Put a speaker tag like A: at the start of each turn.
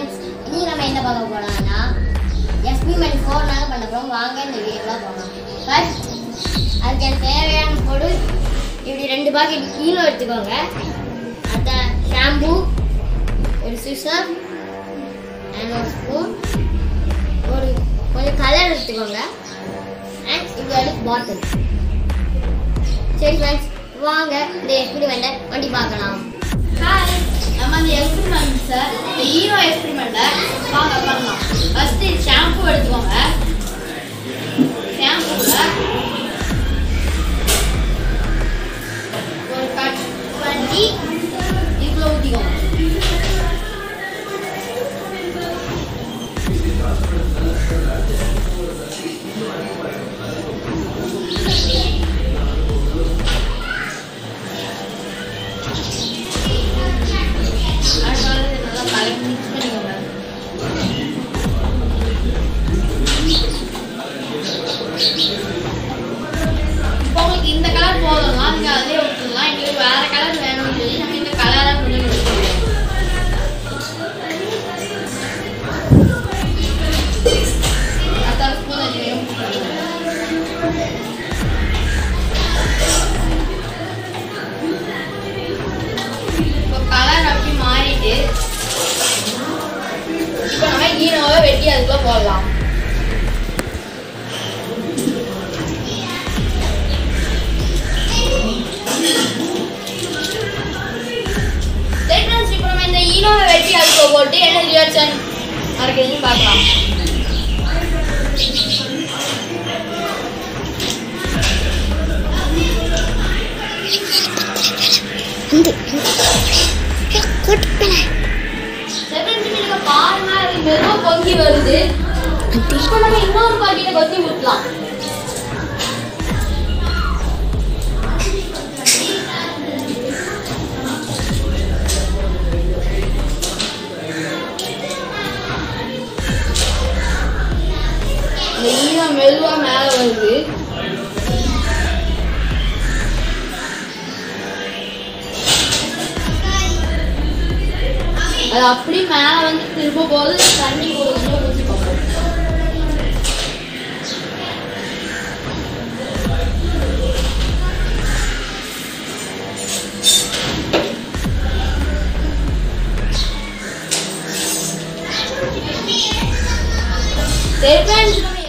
A: friends இன்னைக்கு நம்ம என்ன பார்க்க போறோம்னா எக்ஸ்பிரிமெண்ட் ஃபோர் நாங்கள் பண்ண போகிறோம் வாங்க இந்த வீடியோவில் போகலாம் ஃபர்ஸ்ட் அதுக்கு எனக்கு தேவையான பொருள் இப்படி ரெண்டு பாக்கெட் ஈனோ எடுத்துக்கோங்க அடுத்த ஷாம்பு ஒரு சிசர் அண்ட் ஒரு ஸ்பூன் ஒரு கொஞ்சம் கலர் எடுத்துக்கோங்க அண்ட் இப்படி அடுத்து பாட்டில் சரி ஃப்ரெண்ட்ஸ் வாங்க இந்த எக்ஸ்பிரிமெண்ட்டை வண்டி பார்க்கலாம்
B: ஹாய் நம்ம அந்த எக்ஸ்பிரிமெண்ட்ஸை இந்த ஹீரோ எக்ஸ்பிரிமெண்ட்டை வாங்க பண்ணலாம் ஃபஸ்ட்டு ஷாம்பு எடுத்துக்கோங்க ஷாம்புவில் ஒரு கட் பண்ணி இவ்வளோ ஊற்றிக்கோங்க அதனால இதை நல்லா கலக்கி மிக்ஸ் பண்ணிக்கோங்க இப்போ உங்களுக்கு இந்த கலர் போதும்னா நீங்கள் அதே விட்டுடலாம் எங்களுக்கு வேற கலர் வேணும்னு சொல்லி நம்ம இந்த கலரை கொஞ்சம் விட்டுருவோம் அடுத்த ஸ்பூன் வச்சுக்கணும் இப்போ கலர் அப்படி மாறிட்டு இப்போ நம்ம ஈனோவை வெட்டி அதுக்குள்ள போடலாம் சரி friends, இப்போ நம்ம இந்த ஈனோவை வெட்டி அதுக்குள்ள போட்டு என்ன ரியாக்ஷன் நடக்குதுன்னு பார்க்கலாம் செகண்ட் நீங்க பாருங்க அது மெதுவா பொங்கி வருது இப்போ நம்ம இன்னொரு பாக்கெட்டை கொத்தி ஊற்றலாம் இந்த ஈரம் மெதுவா மேல வருது அது அப்படி மேல வந்து திரும்ப போது தண்ணி கொடுக்கணும் ஊற்றி பார்ப்போம் சரி friends, நம்ம